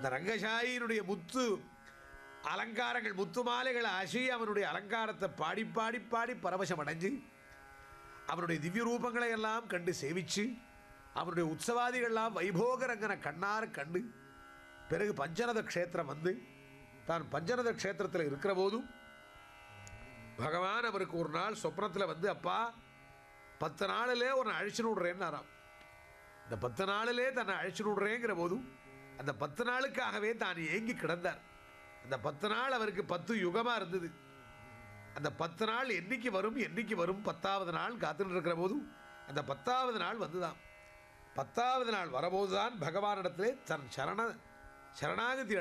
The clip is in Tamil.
அந்த ரங்கசாயினுடைய முத்து அலங்காரங்கள் முத்து மாலைகள் அசி அவனுடைய அலங்காரத்தை பாடி பாடி பாடி பரவசம் அடைஞ்சு அவனுடைய திவ்ய ரூபங்களை எல்லாம் கண்டு சேவிச்சு அவனுடைய உற்சவாதிகள்லாம் வைபோகரங்கன கண்ணார கண்டு பிறகு பஞ்சநத க்ஷேத்திரம் வந்து தான் பஞ்சநத க்ஷேத்திரத்தில் இருக்கிற போதும் பகவான் அவருக்கு ஒரு நாள் சொப்னத்தில் வந்து அப்பா பத்து நாளிலே உன்னை அழிச்சு விடுறேன்னாராம் இந்த பத்து நாளிலே தன்னை அழிச்சு விடுறேங்கிற போதும் அந்த பத்து நாளுக்காகவே தான் ஏங்கி கிடந்தார் அந்த பத்து நாள் அவருக்கு பத்து யுகமாக இருந்தது அந்த பத்து நாள் என்னைக்கு வரும் என்னைக்கு வரும் பத்தாவது நாள் காத்துட்டு இருக்கிற போதும் அந்த பத்தாவது நாள் வந்துதான் பத்தாவது நாள் வரபோது தான் பகவானிடத்திலே தன் சரண சரணாகதி